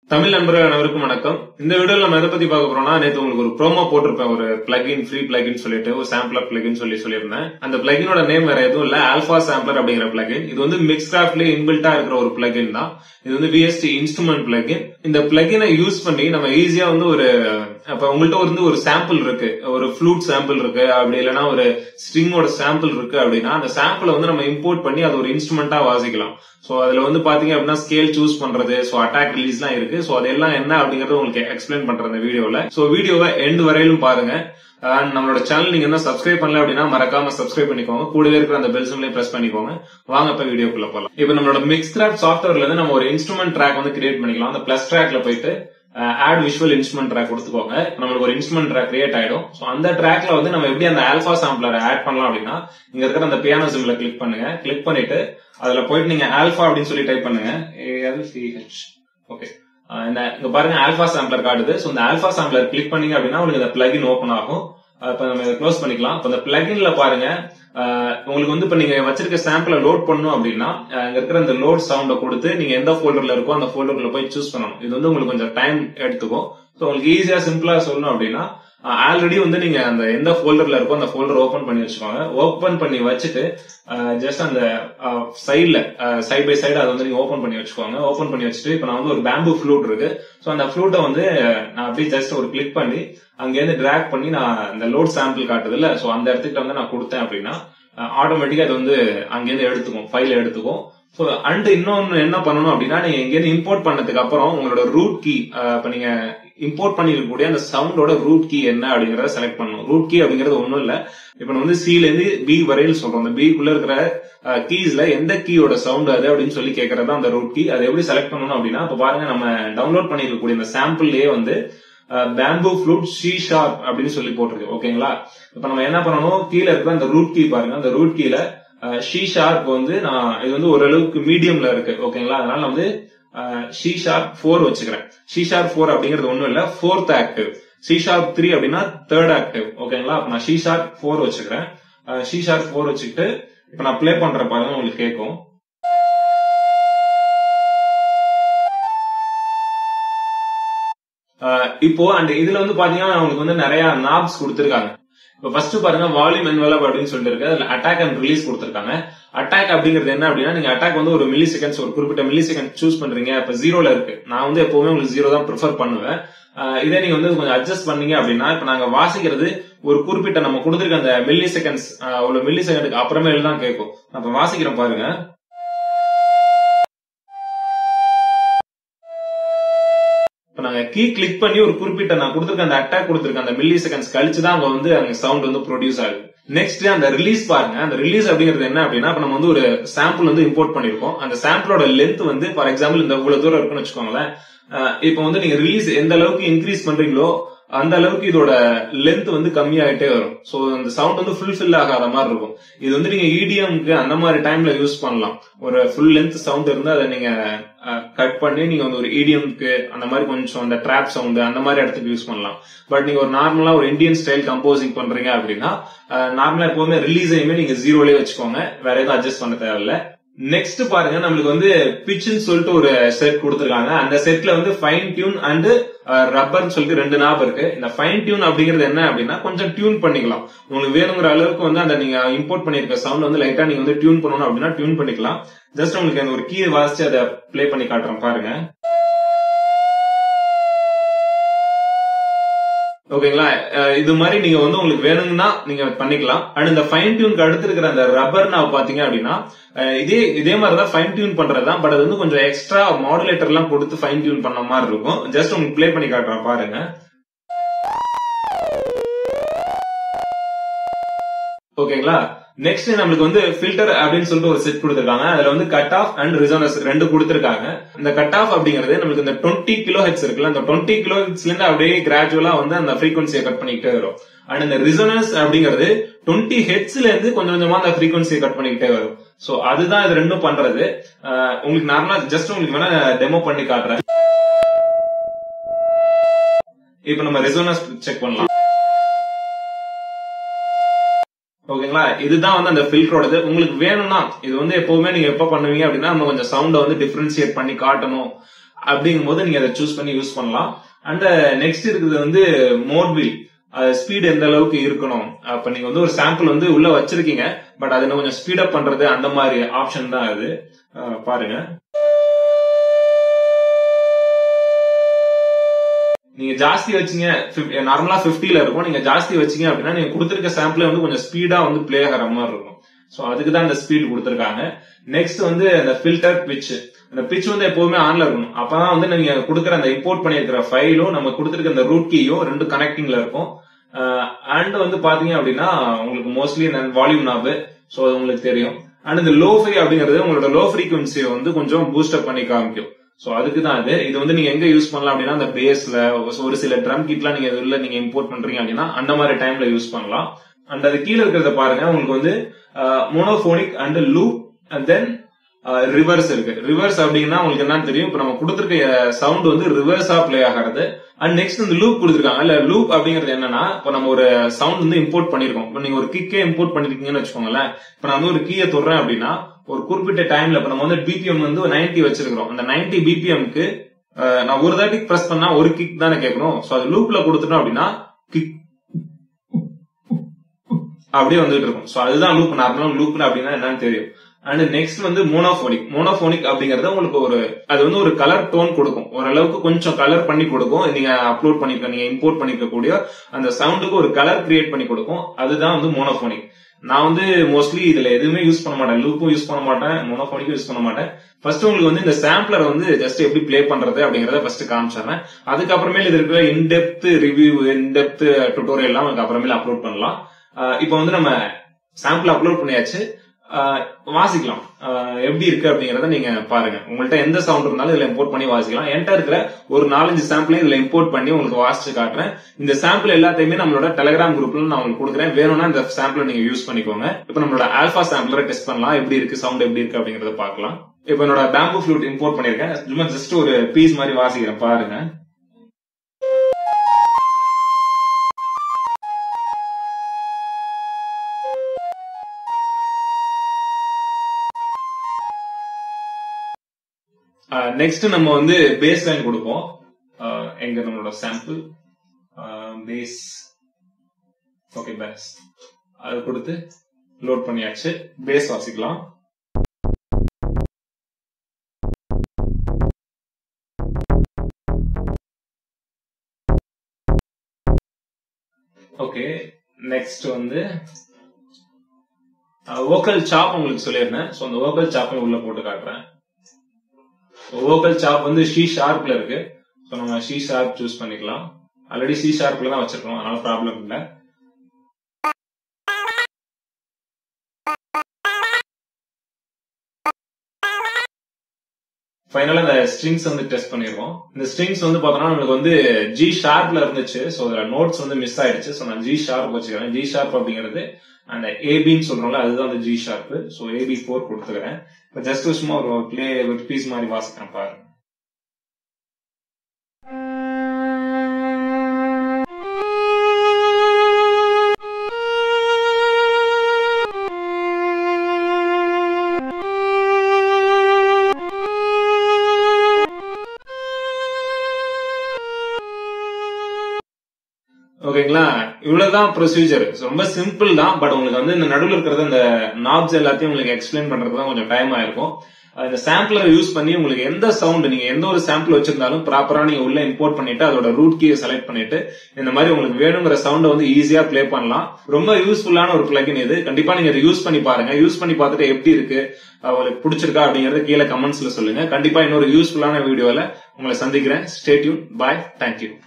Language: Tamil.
தமிழ் நண்பர்கள் அனைவருக்கும் வணக்கம் இந்த வீடியோல நம்ம எதை பத்தி பார்க்க போறோம்னா நேத்து உங்களுக்கு ஒரு ப்ரோமோ போட்டிருப்பேன் ஒரு பிளகின் ஃப்ரீ பிளகின் சொல்லிட்டு ஒரு சாம்பிளர் பிளகின் சொல்லி சொல்லியிருந்தேன் அந்த பிளகினோட நேம் வேற எதுவும் இல்ல ஆல்பா சாம்பிளர் அப்படிங்கிற பிளகின் இது வந்து மிக்ஸ் கிராஃப்ட்லயே இன்பில்ட்டா இருக்கிற ஒரு பிளகின் தான் இது வந்து விஎஸ்டி இன்ஸ்ட்ருமெண்ட் பிளகின் இந்த பிளகினை யூஸ் பண்ணி நம்ம ஈஸியா வந்து ஒரு அப்ப உங்கள்ட்ட வந்து ஒரு சாம்பிள் இருக்கு ஒரு ஃப்ளூட் சாம்பிள் இருக்கு அப்படி இல்லைன்னா ஒரு ஸ்ட்ரிங்கோட சாம்பிள் இருக்கு அப்படின்னா அந்த சாம்பிளை வந்து நம்ம இம்போர்ட் பண்ணி அது ஒரு இன்ஸ்ட்ருமெண்டா வாசிக்கலாம் சோ அதுல வந்து பாத்தீங்க அப்படின்னா ஸ்கேல் சூஸ் பண்றது சோ அட்டாக் ரிலீஸ் எல்லாம் இருக்கு சோ அதெல்லாம் என்ன அப்படிங்கறத உங்களுக்கு எக்ஸ்பிளைன் பண்றேன் இந்த வீடியோல சோ வீடியோவை எண்ட் வரையிலும் பாருங்க And நம்மளோட சேனல் நீங்க என்ன சப்ஸ்கிரைப் பண்ணல அப்படின்னா மறக்காம சப்ஸ்கிரைப் பண்ணிக்கோங்க கூடவே இருக்கிற அந்த பெல் சிம்லையும் பிரஸ் பண்ணிக்கோங்க வாங்க இப்ப வீடியோக்குள்ள போலாம் இப்போ நம்மளோட மிக்ஸ் கிராஃப்ட் சாஃப்ட்வேர்ல இருந்து நம்ம ஒரு இன்ஸ்ட்ருமெண்ட் ட்ராக் வந்து கிரியேட் பண்ணிக்கலாம் அந்த பிளஸ் ட்ராக்ல போயிட்டு ஆட் விஷுவல் இன்ஸ்ட்ருமெண்ட் ட்ராக் கொடுத்துக்கோங்க நம்மளுக்கு ஒரு இன்ஸ்ட்ருமெண்ட் ட்ராக் கிரியேட் ஆயிடும் சோ அந்த ட்ராக்ல வந்து நம்ம எப்படி அந்த ஆல்பா சாம்பிளரை ஆட் பண்ணலாம் அப்படின்னா இங்க இருக்கிற அந்த பியானோ சிம்ல கிளிக் பண்ணுங்க கிளிக் பண்ணிட்டு அதுல போயிட்டு நீங்க ஆல்பா அப்படின்னு சொல்லி டைப் பண்ணுங்க ஏஎல்சிஹெச் ஓகே இந்த இங்க பாருங்க ஆல்பா சாம்பிளர் காட்டுது சோ இந்த ஆல்பா சாம்பிளர் கிளிக் பண்ணீங்க அப்படின்னா உங்களுக்கு இந்த பிளகின் ஓபன் ஆகும் இப்ப நம்ம இதை க்ளோஸ் பண்ணிக்கலாம் இப்ப இந்த பிளகின்ல பாருங்க உங்களுக்கு வந்து இப்ப நீங்க வச்சிருக்க சாம்பிளை லோட் பண்ணணும் அப்படின்னா இங்க இருக்கிற இந்த லோட் சவுண்ட கொடுத்து நீங்க எந்த ஃபோல்டர்ல இருக்கோ அந்த ஃபோல்டர்ல போய் சூஸ் பண்ணணும் இது வந்து உங்களுக்கு கொஞ்சம் டைம் எடுத்துக்கும் ஸோ உங்களுக்கு ஈஸியா சிம்பிளா சொல்லணும் அப்படின்னா ஆல்ரெடி வந்து நீங்க அந்த எந்த ஃபோல்டர்ல இருக்கோ அந்த ஃபோல்டர் ஓபன் பண்ணி வச்சுக்கோங்க ஓபன் பண்ணி வச்சுட்டு ஜஸ்ட் அந்த சைட்ல சைட் பை சைடு அதை வந்து நீங்க ஓபன் பண்ணி வச்சுக்கோங்க ஓபன் பண்ணி வச்சுட்டு இப்போ நான் வந்து ஒரு பேம்பு ஃப்ளூட் இருக்கு ஸோ அந்த ஃப்ளூட்டை வந்து நான் அப்படியே ஜஸ்ட் ஒரு கிளிக் பண்ணி அங்கேருந்து டிராக் பண்ணி நான் இந்த லோட் சாம்பிள் காட்டுது இல்ல ஸோ அந்த இடத்துக்கு வந்து நான் கொடுத்தேன் அப்படின்னா ஆட்டோமேட்டிக்கா அது வந்து அங்கேருந்து எடுத்துக்கும் ஃபைல் எடுத்துக்கும் ஸோ அண்ட் இன்னொன்னு என்ன பண்ணணும் அப்படின்னா நீங்க இங்கேருந்து இம்போர்ட் பண்ணதுக்கு அப்புறம் உங்களோட ரூட் கீ இப்ப நீங்க இம்போர்ட் பண்ணிருக்கக்கூடிய அந்த சவுண்டோட ரூட் கீ என்ன அப்படிங்கறத செலக்ட் பண்ணணும் ரூட் கீ அப்படிங்கறது ஒண்ணும் இல்ல இப்ப நம்ம வந்து சில இருந்து பி வரையில் சொல்றோம் அந்த பிக்குள்ள இருக்கிற கீஸ்ல எந்த கீயோட சவுண்ட் அது அப்படின்னு சொல்லி கேட்கறது அந்த ரூட் கீ அதை எப்படி செலக்ட் பண்ணணும் அப்படின்னா இப்ப பாருங்க நம்ம டவுன்லோட் பண்ணிருக்கக்கூடிய இந்த சாம்பிள்லயே வந்து பேம்பு ஃப்ளூட் ஷீ ஷார்ப் அப்படின்னு சொல்லி போட்டிருக்கு ஓகேங்களா இப்ப நம்ம என்ன பண்ணணும் கீழே இருக்கிற அந்த ரூட் கீ பாருங்க அந்த ரூட் கீல ஷீ ஷார்ப் வந்து நான் இது வந்து ஓரளவுக்கு மீடியம்ல இருக்கு ஓகேங்களா அதனால நான் வந்து ஷீ ஷார்ப் ஃபோர் வச்சுக்கிறேன் ஷீ ஷார்ப் ஃபோர் அப்படிங்கிறது ஒண்ணும் இல்ல fourth active C sharp three அப்படின்னா தேர்ட் ஆக்டிவ் ஓகேங்களா அப்ப நான் ஷீ ஷார்ப் ஃபோர் வச்சுக்கிறேன் ஷீ ஷார்ப் ஃபோர் வச்சுக்கிட்டு இப்ப நான் பிளே பண்ற பாருங்க உங்களுக்கு கேட்கும் இப்போ அண்ட் இதுல வந்து பாத்தீங்கன்னா உங்களுக்கு வந்து நிறைய நாப்ஸ் கொடுத்துருக்காங்க இப்போ ஃபர்ஸ்ட் பாருங்க வால்யூம் என்வலப் அப்படின்னு சொல்லிட்டு இருக்கு அதுல அட்டாக் அண்ட் ரிலீஸ் கொடுத்துருக்காங்க அட்டாக் அப்படிங்கிறது என்ன அப்படின்னா நீங்க அட்டாக் வந்து ஒரு மில்லி செகண்ட்ஸ் ஒரு குறிப்பிட்ட மில்லி செகண்ட் சூஸ் பண்றீங்க இப்ப ஜீரோல இருக்கு நான் வந்து எப்பவுமே உங்களுக்கு ஜீரோ தான் ப்ரிஃபர் பண்ணுவேன் இதே நீங்க வந்து கொஞ்சம் அட்ஜஸ்ட் பண்ணீங்க அப்படின்னா இப்ப நாங்க வாசிக்கிறது ஒரு குறிப்பிட்ட நம்ம கொடுத்துருக்க அந்த மில்லி செகண்ட்ஸ் ஒரு மில்லி செகண்டுக்கு அப்புறமேல தான் கேட்கும் அப்ப வாசிக்கிறோம் பாருங்க இப்ப நாங்க கீ கிளிக் பண்ணி ஒரு குறிப்பிட்ட நான் கொடுத்துருக்க அந்த அட்டாக் கொடுத்துருக்க அந்த மில்லி செகண்ட்ஸ் கழிச்சு தான் அங்க வந்து அங்க சவுண்ட் வந்து ப்ரொடியூஸ் ஆகுது நெக்ஸ்ட் அந்த ரிலீஸ் பாருங்க அந்த ரிலீஸ் அப்படிங்கிறது என்ன அப்படின்னா இப்ப நம்ம வந்து ஒரு சாம்பிள் வந்து இம்போர்ட் பண்ணிருக்கோம் அந்த சாம்பிளோட லென்த் வந்து ஃபார் எக்ஸாம்பிள் இந்த இவ்வளவு தூரம் இருக்குன்னு வச்சுக்கோங்களேன் இப்போ வந்து நீங்க ரிலீஸ் எந்த அளவுக்கு இன்க்ரீஸ் பண்றீங்களோ அந்த அளவுக்கு இதோட லென்த் வந்து கம்மியாயிட்டே வரும் சோ அந்த சவுண்ட் வந்து ஃபுல்ஃபில் ஆகாத மாதிரி இருக்கும் இது வந்து நீங்க இடிஎம்க்கு அந்த மாதிரி டைம்ல யூஸ் பண்ணலாம் ஒரு ஃபுல் லென்த் சவுண்ட் இருந்தா அதை நீங்க கட் பண்ணி நீங்க வந்து ஒரு இடிஎம்க்கு அந்த மாதிரி கொஞ்சம் அந்த ட்ராப் சவுண்ட் அந்த மாதிரி இடத்துக்கு யூஸ் பண்ணலாம் பட் நீங்க ஒரு நார்மலா ஒரு இந்தியன் ஸ்டைல் கம்போசிங் பண்றீங்க அப்படின்னா நார்மலா எப்பவுமே ரிலீஸையுமே நீங்க ஜீரோலயே வச்சுக்கோங்க வேற எதுவும் அட்ஜஸ்ட் பண்ண தேவையில்ல நெக்ஸ்ட் பாருங்க நம்மளுக்கு வந்து பிச்சுன்னு சொல்லிட்டு ஒரு செட் கொடுத்துருக்காங்க அந்த செட்ல வந்து ஃபைன் டியூன் அண்ட் ரப்பர்னு சொல்லிட்டு ரெண்டு நாப் இருக்கு இந்த ஃபைன் டியூன் அப்படிங்கிறது என்ன அப்படின்னா கொஞ்சம் டியூன் பண்ணிக்கலாம் உங்களுக்கு வேணுங்கிற அளவுக்கு வந்து அந்த நீங்க இம்போர்ட் பண்ணிருக்க சவுண்ட் வந்து லைட்டா நீங்க வந்து டியூன் பண்ணணும் அப்படின்னா டியூன் பண்ணிக்கலாம் ஜஸ்ட் உங்களுக்கு அந்த ஒரு கீ வாசிச்சு அதை பிளே பண்ணி காட்டுறேன் பாருங்க ஓகேங்களா இது மாதிரி நீங்க வந்து உங்களுக்கு வேணும்னா நீங்க பண்ணிக்கலாம் அண்ட் இந்த ஃபைன் டியூனுக்கு அடுத்து இருக்கிற அந்த ரப்பர் நாவ் பாத்தீங்க அப்படின்னா இதே இதே மாதிரி தான் ஃபைன் டியூன் பண்றதுதான் பட் அது வந்து கொஞ்சம் எக்ஸ்ட்ரா மாடுலேட்டர் எல்லாம் கொடுத்து ஃபைன் டியூன் பண்ண மாதிரி இருக்கும் ஜஸ்ட் உங்களுக்கு பிளே பண்ணி காட்டுறேன் பாருங்க ஓகேங்களா நெக்ஸ்ட் நம்மளுக்கு வந்து ஃபில்டர் அப்படின்னு சொல்லிட்டு ஒரு செட் கொடுத்துருக்காங்க அதுல வந்து கட் ஆஃப் அண்ட் ரிசோனஸ் ரெண்டு கொடுத்துருக்காங்க இந்த கட் ஆஃப் அப்படிங்கிறது நம்மளுக்கு இந்த டுவெண்ட்டி கிலோ ஹெட்ஸ் இருக்குல்ல அந்த டுவெண்ட்டி கிலோ ஹெட்ஸ்ல இருந்து அப்படியே கிராஜுவலா வந்து அந்த ஃப்ரீக்வன்சியை கட் பண்ணிக்கிட்டே வரும் அண்ட் இந்த ரிசோனன்ஸ் அப்படிங்கிறது டுவெண்ட்டி ஹெட்ஸ்ல இருந்து கொஞ்சம் கொஞ்சமா அந்த ஃப்ரீக்வன்சியை கட் பண்ணிக்கிட்டே வரும் சோ அதுதான் இது ரெண்டும் பண்றது உங்களுக்கு நார்மலா ஜஸ்ட் உங்களுக்கு வேணா டெமோ பண்ணி காட்டுறேன் இப்ப நம்ம ரெசோனன்ஸ் செக் பண்ணலாம் ஓகேங்களா இதுதான் வந்து அந்த ஃபில்டரோடது உங்களுக்கு வேணும்னா இது வந்து எப்பவுமே நீங்க எப்ப பண்ணுவீங்க அப்படின்னா நம்ம கொஞ்சம் சவுண்ட வந்து டிஃபரன்சியேட் பண்ணி காட்டணும் அப்படிங்கும் போது நீங்க அதை சூஸ் பண்ணி யூஸ் பண்ணலாம் அண்ட் நெக்ஸ்ட் இருக்குது வந்து மோட்வில் ஸ்பீட் எந்த அளவுக்கு இருக்கணும் அப்ப நீங்க வந்து ஒரு சாம்பிள் வந்து உள்ள வச்சிருக்கீங்க பட் அதை இன்னும் கொஞ்சம் ஸ்பீட் அப் பண்றது அந்த மாதிரி ஆப்ஷன் தான் அது அஹ் பாருங்க நீங்க ஜாஸ்தி வச்சீங்க நார்மலா 50ல இருக்கும் நீங்க ஜாஸ்தி வச்சீங்க அப்படின்னா நீங்க கொடுத்திருக்க சாம்பிள் வந்து கொஞ்சம் ஸ்பீடா வந்து பிளே ஆகிற மாதிரி இருக்கும் சோ அதுக்கு தான் இந்த ஸ்பீட் கொடுத்திருக்காங்க நெக்ஸ்ட் வந்து அந்த ஃபில்டர் பிச் அந்த பிச் வந்து எப்பவுமே ஆன்ல இருக்கணும் அப்பதான் வந்து நீங்க கொடுக்குற அந்த இம்போர்ட் பண்ணிருக்கிற ஃபைலும் நம்ம கொடுத்திருக்க அந்த ரூட் கீயும் ரெண்டு கனெக்டிங்ல இருக்கும் அண்ட் வந்து பாத்தீங்க அப்படின்னா உங்களுக்கு மோஸ்ட்லி வால்யூம் நாபு சோ அது உங்களுக்கு தெரியும் அண்ட் இந்த லோ ஃப்ரீ அப்படிங்கிறது உங்களோட லோ ஃப்ரீக்வன்சியை வந்து கொஞ்சம் பூஸ்டப் பண்ணி காமிக்கும் சோ அதுக்கு தான் அது இது வந்து நீங்க எங்க யூஸ் பண்ணலாம் அப்படின்னா அந்த பேஸ்ல ஒரு சில ட்ரம் கிட்லாம் நீங்க உள்ள நீங்க இம்போர்ட் பண்றீங்க அப்படின்னா அந்த மாதிரி டைம்ல யூஸ் பண்ணலாம் அண்ட் அது கீழே இருக்கிறத பாருங்க உங்களுக்கு வந்து monophonic and loop and then reverse இருக்கு ரிவர்ஸ் அப்படின்னா உங்களுக்கு என்னன்னு தெரியும் இப்ப நம்ம கொடுத்துருக்க சவுண்ட் வந்து ரிவர்ஸா பிளே ஆகிறது அண்ட் நெக்ஸ்ட் இந்த லூப் கொடுத்துருக்காங்க இல்ல லூப் அப்படிங்கிறது என்னன்னா இப்போ நம்ம ஒரு சவுண்ட் வந்து இம்போர்ட் பண்ணிருக்கோம் இப்போ நீங்க ஒரு கிக்கே இம்போர்ட் பண்ணிருக்கீங்கன்னு வச்சுக்கோங்களேன் இப்போ நான் வந்து ஒரு கீயை தொடுறேன் அப்படின்னா ஒரு குறிப்பிட்ட டைம்ல இப்ப நம்ம வந்து பிபிஎம் வந்து நைன்டி வச்சிருக்கிறோம் அந்த நைன்டி பிபிஎம்க்கு நான் ஒரு தாட்டி பிரஸ் பண்ணா ஒரு கிக் தானே கேட்கணும் சோ அது லூப்ல கொடுத்துட்டோம் அப்படின்னா கிக் அப்படியே வந்துட்டு இருக்கும் சோ அதுதான் லூப் நார்மலா லூப் அப்படின்னா என்னன்னு தெரியும் அண்ட் நெக்ஸ்ட் வந்து மோனோபோனிக் மோனோபோனிக் அப்படிங்கறது உங்களுக்கு ஒரு அது வந்து ஒரு கலர் டோன் கொடுக்கும் ஓரளவுக்கு கொஞ்சம் கலர் பண்ணி கொடுக்கும் நீங்க அப்லோட் பண்ணிருக்க நீங்க இம்போர்ட் பண்ணிருக்க கூடிய அந்த சவுண்டுக்கு ஒரு கலர் கிரியேட் பண்ணி கொடுக்கும் அதுதான் வந்து மோனோபோனிக் நான் வந்து மோஸ்ட்லி இதுல எதுவுமே யூஸ் பண்ண மாட்டேன் லூப்பும் யூஸ் பண்ண மாட்டேன் மோனோபோனிக்கும் யூஸ் பண்ண மாட்டேன் ஃபர்ஸ்ட் உங்களுக்கு வந்து இந்த சாம்பிளர் வந்து ஜஸ்ட் எப்படி ப்ளே பண்றது அப்படிங்கறத ஃபர்ஸ்ட் காமிச்சிடுறேன் அதுக்கப்புறமேல இது இருக்கிற இன்டெப்த் ரிவ்யூ இன்டெப்த் டுட்டோரியல் எல்லாம் உங்களுக்கு அப்புறமேல அப்லோட் பண்ணலாம் இப்போ வந்து நம்ம சாம்பிள் அப்லோட் பண்ணியாச்சு வாசிக்கலாம் எப்படி இருக்கு அப்படிங்கறத நீங்க பாருங்க உங்கள்ட்ட எந்த சவுண்ட் இருந்தாலும் இதுல இம்போர்ட் பண்ணி வாசிக்கலாம் என்கிட்ட இருக்கிற ஒரு நாலஞ்சு சாம்பிளையும் இதுல இம்போர்ட் பண்ணி உங்களுக்கு வாசிச்சு காட்டுறேன் இந்த சாம்பிள் எல்லாத்தையுமே நம்மளோட டெலிகிராம் குரூப்ல நான் உங்களுக்கு கொடுக்குறேன் வேணும்னா இந்த சாம்பிளை நீங்க யூஸ் பண்ணிக்கோங்க இப்போ நம்மளோட ஆல்பா சாம்பிளரை டெஸ்ட் பண்ணலாம் எப்படி இருக்கு சவுண்ட் எப்படி இருக்கு அப்படிங்கறத பார்க்கலாம் இப்போ என்னோட பேம்பு ஃபிளூட் இம்போர்ட் பண்ணிருக்கேன் சும்மா ஜஸ்ட் ஒரு பீஸ் மாதிரி வாசிக்கிறேன் பாருங்க நெக்ஸ்ட் நம்ம வந்து பேஸ் லைன் கொடுப்போம் எங்க நம்மளோட சாம்பிள் பேஸ் ஓகே பேஸ் அது கொடுத்து லோட் பண்ணியாச்சு பேஸ் வாசிக்கலாம் ஓகே நெக்ஸ்ட் வந்து வோக்கல் சாப் உங்களுக்கு சொல்லியிருந்தேன் ஸோ அந்த வோக்கல் சாப்பை உள்ள போட்டு காட்டுறேன் வோக்கல் சாப் வந்து ஷி ஷார்ப்ல இருக்கு ஸோ நம்ம ஷி ஷார்ப் சூஸ் பண்ணிக்கலாம் ஆல்ரெடி சி ஷார்ப்ல தான் வச்சிருக்கோம் அதனால ப்ராப்ளம் இல்லை ஃபைனலா இந்த ஸ்ட்ரிங்ஸ் வந்து டெஸ்ட் பண்ணிருக்கோம் இந்த ஸ்ட்ரிங்ஸ் வந்து பார்த்தோம்னா நம்மளுக்கு வந்து ஜி ஷார்ப்ல இருந்துச்சு ஸோ அதுல நோட்ஸ் வந்து மிஸ் ஆயிடுச்சு ஸோ நான் ஜி ஷார்ப் வச்சுக்கிறேன் ஜி ஷார்ப் அப்படிங்கிறது அந்த ஏபின்னு சொல்றோம்ல அதுதான் அந்த G sharp so A B four கொடுத்துக்கிறேன் இப்போ ஜஸ்ட் சும்மா ஒரு பிளே ஒரு பீஸ் மாதிரி வாசிக்கிறேன் பாருங்க ஓகேங்களா இவ்வளவுதான் ப்ரொசீஜர் ரொம்ப சிம்பிள் தான் பட் உங்களுக்கு வந்து இந்த நடுவில் இருக்கிறது இந்த நாப்ஸ் எல்லாத்தையும் உங்களுக்கு எக்ஸ்பிளைன் பண்றது தான் கொஞ்சம் டைம் ஆயிருக்கும் இந்த சாம்பிளரை யூஸ் பண்ணி உங்களுக்கு எந்த சவுண்ட் நீங்க எந்த ஒரு சாம்பிள் வச்சிருந்தாலும் ப்ராப்பரா நீங்க உள்ள இம்போர்ட் பண்ணிட்டு அதோட ரூட் கீயை செலக்ட் பண்ணிட்டு இந்த மாதிரி உங்களுக்கு வேணுங்கிற சவுண்டை வந்து ஈஸியா ப்ளே பண்ணலாம் ரொம்ப யூஸ்ஃபுல்லான ஒரு பிளகின் இது கண்டிப்பா நீங்க இதை யூஸ் பண்ணி பாருங்க யூஸ் பண்ணி பார்த்துட்டு எப்படி இருக்கு உங்களுக்கு பிடிச்சிருக்கா அப்படிங்கறத கீழே கமெண்ட்ஸ்ல சொல்லுங்க கண்டிப்பா இன்னொரு யூஸ்ஃபுல்லான வீடியோல உங்களை சந்திக்கிறேன் ஸ்டேட்யூன் பாய் தேங்க்யூ